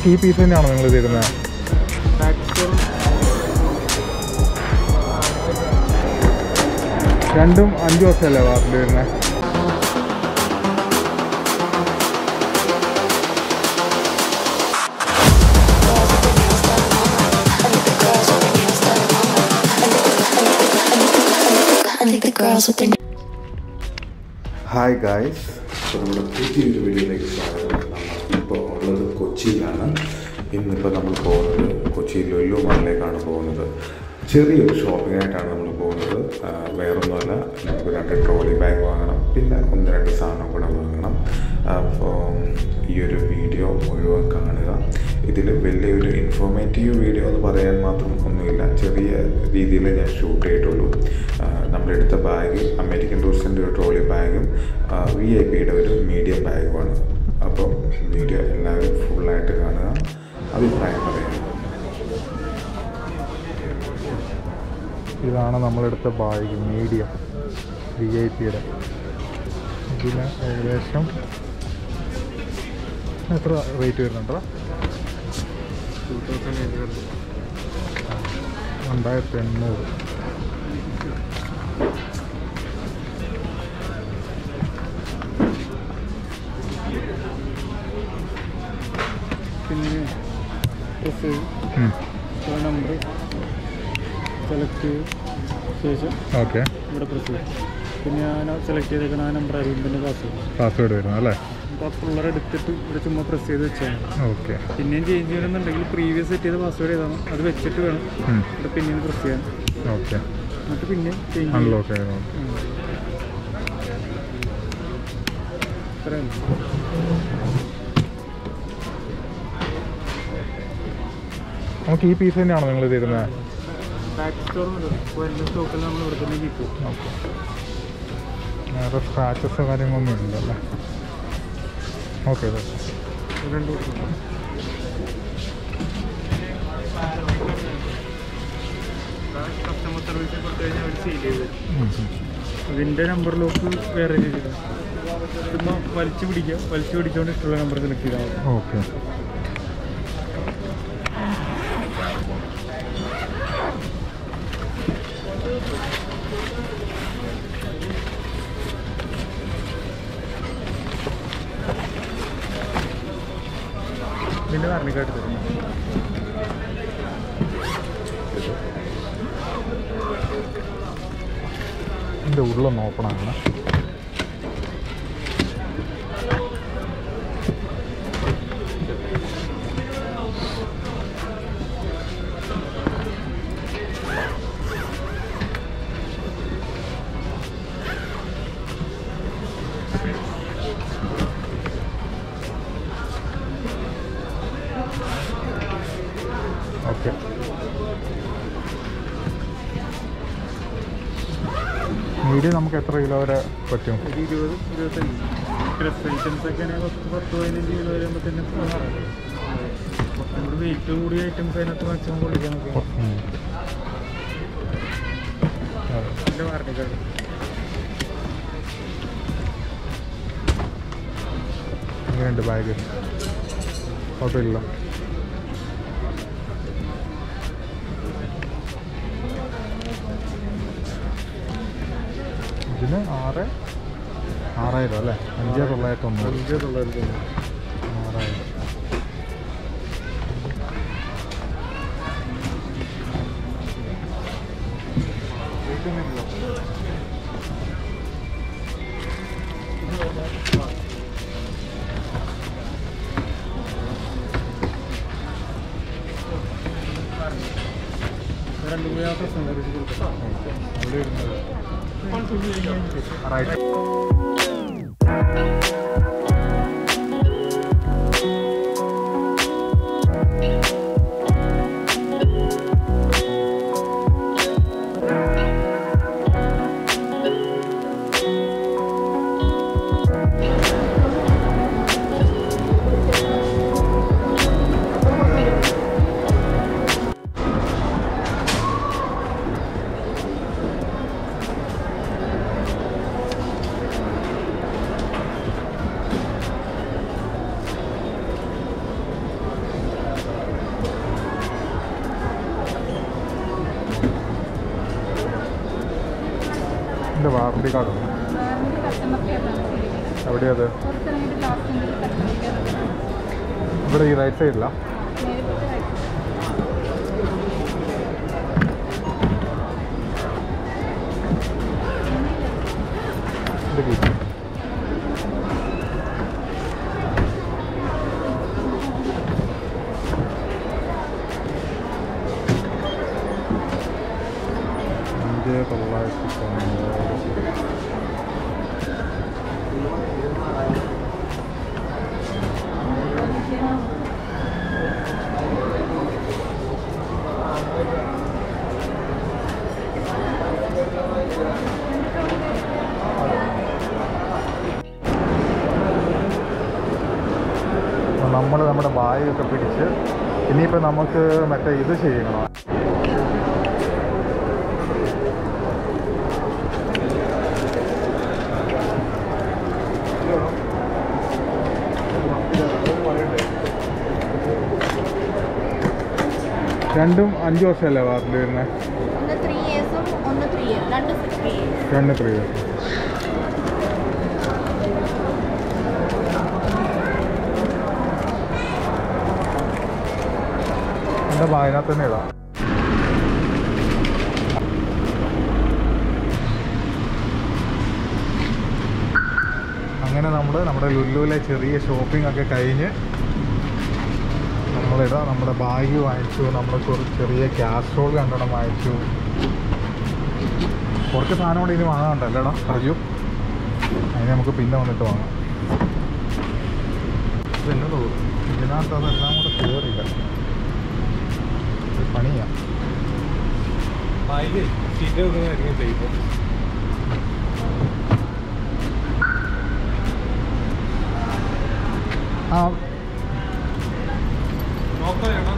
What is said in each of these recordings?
നമുക്ക് ഈ പീസ് തന്നെയാണോ നിങ്ങൾ തരുന്നത് രണ്ടും അഞ്ച് വർഷമല്ലേ വാറണ്ടി വരുന്നത് I think the girls with their hi guys അപ്പോൾ നമ്മുടെ പുതിയൊരു വീഡിയോയിലേക്ക് സ്വാഗതം ഇപ്പോൾ ഉള്ളത് കൊച്ചിയിലാണ് ഇന്നിപ്പോൾ നമ്മൾ പോകുന്നത് കൊച്ചി ലുലു മാളിലേക്കാണ് പോകുന്നത് ചെറിയൊരു ഷോപ്പിംഗ് ആയിട്ടാണ് നമ്മൾ പോകുന്നത് ആ, വേറൊന്നുമല്ല നമുക്ക് രണ്ട് ട്രോളി ബാഗ് വാങ്ങണം പിന്നെ ഒന്ന് രണ്ട് സാധനം കൂടെ വാങ്ങണം അപ്പോൾ ഈ ഒരു വീഡിയോ മുഴുവൻ കാണുക ഇതിൽ വലിയൊരു ഇൻഫോർമേറ്റീവ് വീഡിയോ എന്ന് പറയാൻ മാത്രം ഒന്നുമില്ല ചെറിയ രീതിയിൽ ഞാൻ ഷൂട്ട് ചെയ്തിട്ടുള്ളൂ ആ, നമ്മളെടുത്ത ബാഗ് അമേരിക്കൻ ടൂറിസ്റ്റിൻ്റെ ഒരു ട്രോളി ബാഗും വി ഐ പിയുടെ ഒരു മീഡിയം ബാഗുമാണ് അപ്പോൾ വീഡിയോ എല്ലാവരും ഫുള്ളായിട്ട് കാണുക അഭിപ്രായം പറയുക ഇതാണ് നമ്മളെടുത്ത ബാഗ് മീഡിയം വി ഐ പിയുടെ ഇതിന് ഏകദേശം എത്ര റേറ്റ് വരുന്നുണ്ടോ രണ്ടായിരത്തി എണ്ണൂറ് പിന്നെ പ്രസ് ഉം. നമ്പർ സെലക്ട് ചെയ്ത് ശേഷം ഓക്കെ ഇവിടെ പ്രസ് ചെയ്യും പിന്നെ ഞാൻ സെലക്ട് ചെയ്തേക്കുന്ന ആ നമ്പർ ആയിരിക്കും പിന്നെ പാസ്വേഡ് പാസ്വേഡ് വരുന്നത് അല്ലേ അപ്പോൾ ആ പിള്ളേർ എടുത്തിട്ട് ഇവിടെ ചുമ്മാ പ്രസ് ചെയ്ത് വെച്ചാൽ മതി. ഓക്കെ പിന്നെയും ചേഞ്ച് ചെയ്യണമെന്നുണ്ടെങ്കിൽ പ്രീവിയസ് സെറ്റ് ചെയ്ത പാസ്വേഡ് ഏതാണ് അത് വെച്ചിട്ട് വേണം ഇവിടെ പിന്നെയും പ്രസ് ചെയ്യാൻ ഓക്കെ എന്നിട്ട് പിന്നെ ചേഞ്ച് അൺലോക്ക് ആയിരുന്നു ഇത്രയും നമുക്ക് ഈ പീസ് തന്നെയാണോ നിങ്ങൾ തരുന്നത് ബാക്ക് സ്റ്റോർ ഇപ്പോൾ എല്ലാ സ്റ്റോക്കിൽ നമ്മൾ ഇവിടെ തന്നെ കിട്ടും ഓക്കെ വേറെ സ്ക്രാച്ചസോ കാര്യങ്ങളൊന്നും ഇല്ലല്ലേ ഓക്കെ രണ്ട് കസ്റ്റമർ സർവീസിൽ കൊടുത്തു കഴിഞ്ഞാൽ അവർ സീൽ ചെയ്ത് തരും. ഇതിൻ്റെ നമ്പർ ലോക്ക് വേറെ രീതിയിലാണ് ചുമ്മാ വലിച്ചു പിടിക്കുക വലിച്ചു പിടിച്ചുകൊണ്ട് ഇഷ്ടമുള്ള നമ്പർ സെലക്ട് ചെയ്താൽ മതി ഓക്കെ ഇതിൻ്റെ വാറണ്ടിക്കായിട്ട് തരും ഇതിൻ്റെ ഉള്ളൊന്ന് ഓപ്പൺ ആക്കണം ഓക്കെ മീഡിയം നമുക്ക് എത്ര കിലോ വരെ പറ്റും ഒരു ഇരുപത് ഇരുപത്തഞ്ച് ഡ്രസ് ഐറ്റംസ് ഒക്കെ ആണെങ്കിൽ പത്ത് പത്ത് പതിനഞ്ച് കിലോ വരുമ്പോൾ തന്നെ കുറച്ചും കൂടി വെയിറ്റ് കൂടിയ ഐറ്റംസ് അതിനകത്ത് മാക്സിമം കൊള്ളിക്കാൻ നോക്കുക ഉം. അതെ. ഇതിൻ്റെ വാറണ്ടിക്കാർഡ് എങ്ങനെയുണ്ട് ബാഗ് കുഴപ്പമില്ല ഇതിന് ആറ് ആറായിരം അല്ലേ അഞ്ച് തൊള്ളായിരത്തി ഒന്നൂറ് അഞ്ച് തൊള്ളായിരത്തി ആറായിരം രണ്ടും കൂടി ആ പ്രശ്നം സർവീസ് കൊടുക്കാം ഇവിടെ ഇരുന്നത് റൈറ്റ് ഇതിൻ്റെ വാറണ്ടി കാർഡ് കസ്റ്റമർ കെയറിലാണ് എവിടെയത് പുറത്തിറങ്ങിയിട്ട് ലാസ്റ്റ് കസ്റ്റമർ കെയർ ഇവിടെ ഈ റൈറ്റ് സൈഡില്ല നേരിട്ട് ഇത് കിട്ടും അഞ്ച് തൊള്ളായിരത്തി തൊണ്ണൂറ് നമ്മൾ നമ്മുടെ ബാഗൊക്കെ പിടിച്ച് ഇനിയിപ്പോൾ നമുക്ക് മറ്റേ ഇത് ചെയ്യണം രണ്ടും അഞ്ച് വർഷമല്ലേ വാറണ്ടി വരുന്നത് ഒന്ന് ത്രീ ഇയേഴ്സും ഒന്ന് ത്രീ ഇയർ രണ്ട് ത്രീ ഇയേഴ്സ് രണ്ട് ത്രീ ഇയേഴ്സ് എൻ്റെ ബാഗിനകത്ത് തന്നെ ഇടാം അങ്ങനെ നമ്മൾ നമ്മുടെ ലുലുവിലെ ചെറിയ ഷോപ്പിംഗ് ഒക്കെ കഴിഞ്ഞ് നമ്മളിതാ നമ്മുടെ ബാഗ് വാങ്ങിച്ചു നമ്മൾ കുറച്ച് ചെറിയ കാസ്ട്രോൾ രണ്ടെണ്ണം വാങ്ങിച്ചു കുറച്ച് സാധനം കൂടി ഇനി വാങ്ങാനുണ്ടല്ലേടാ അർജു അതിന് നമുക്ക് പിന്നെ വന്നിട്ട് വാങ്ങാം പിന്നെ തോന്നും ഇതിനകത്ത് അതെല്ലാം കൂടെ കയറില്ല ഇത് പണിയാ സീറ്റ് വെക്കുന്നതായിരിക്കും സേഫ് ആ നോക്കാം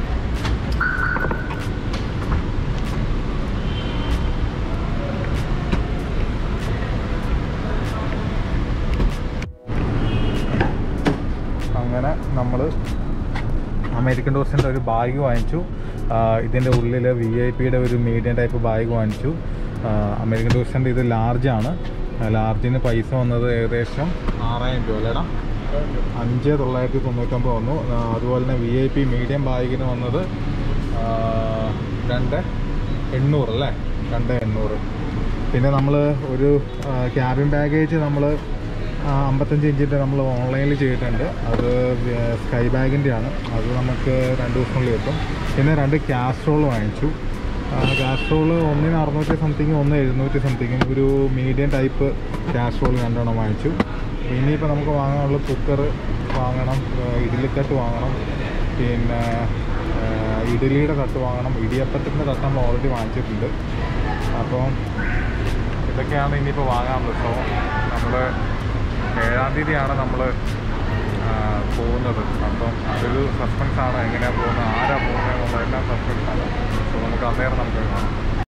അങ്ങനെ നമ്മൾ അമേരിക്കൻ ടൂറിസ്റ്റിൻ്റെ ഒരു ബാഗ് വാങ്ങിച്ചു ഇതിൻ്റെ ഉള്ളിൽ വി ഐ പിയുടെ ഒരു മീഡിയം ടൈപ്പ് ബാഗ് വാങ്ങിച്ചു ആ, അമേരിക്കൻ ടൂറിസ്റ്റിൻ്റെ ഇത് ലാർജാണ് ലാർജിന് പൈസ വന്നത് ഏകദേശം ആറായിരം രൂപ അല്ലേടാ അഞ്ച് തൊള്ളായിരത്തി തൊണ്ണൂറ്റൊമ്പത് വന്നു ആ, അതുപോലെ തന്നെ വി ഐ പി മീഡിയം ബാഗിന് വന്നത് ആ, രണ്ട് എണ്ണൂറ് അല്ലേ രണ്ട് എണ്ണൂറ് പിന്നെ നമ്മൾ ഒരു ക്യാബിൻ ബാഗേജ് നമ്മൾ അമ്പത്തഞ്ച് ഇഞ്ചിൻ്റെ നമ്മൾ ഓൺലൈനിൽ ചെയ്തിട്ടുണ്ട് അത് സ്കൈ ബാഗിൻ്റെ ആണ് അത് നമുക്ക് രണ്ട് ദിവസത്തിനുള്ളിൽ എത്തും പിന്നെ രണ്ട് കാസ്ട്രോൾ വാങ്ങിച്ചു കാസ്ട്രോൾ ഒന്നിന് അറുന്നൂറ്റി സംതിങ് ഒന്ന് എഴുന്നൂറ്റി സംതിങ് ഒരു മീഡിയം ടൈപ്പ് കാസ്ട്രോൾ രണ്ടെണ്ണം വാങ്ങിച്ചു ഇനിയിപ്പോൾ നമുക്ക് വാങ്ങാനുള്ള കുക്കർ വാങ്ങണം ആ, ഇഡ്ഡലിത്തട്ട് വാങ്ങണം പിന്നെ ആ, ഇഡ്ഡലിയുടെ തട്ട് വാങ്ങണം ഇടിയപ്പത്തിൻ്റെ തട്ട് നമ്മൾ ഓൾറെഡി വാങ്ങിച്ചിട്ടുണ്ട് അപ്പോൾ ഇതൊക്കെയാണ് ഇനിയിപ്പോൾ വാങ്ങാനുള്ളത് സോ നമ്മൾ ഏഴാം തീയതിയാണ് നമ്മൾ പോകുന്നത് അപ്പം അതൊരു സസ്പെൻസ് ആണ് എങ്ങനെയാണ് പോകുന്നത് ആരാ പോകുന്നത് എന്നുള്ളതെല്ലാം സസ്പെൻസ് ആണ് സോ നമുക്ക് അന്നേരം നമുക്ക് കാണാം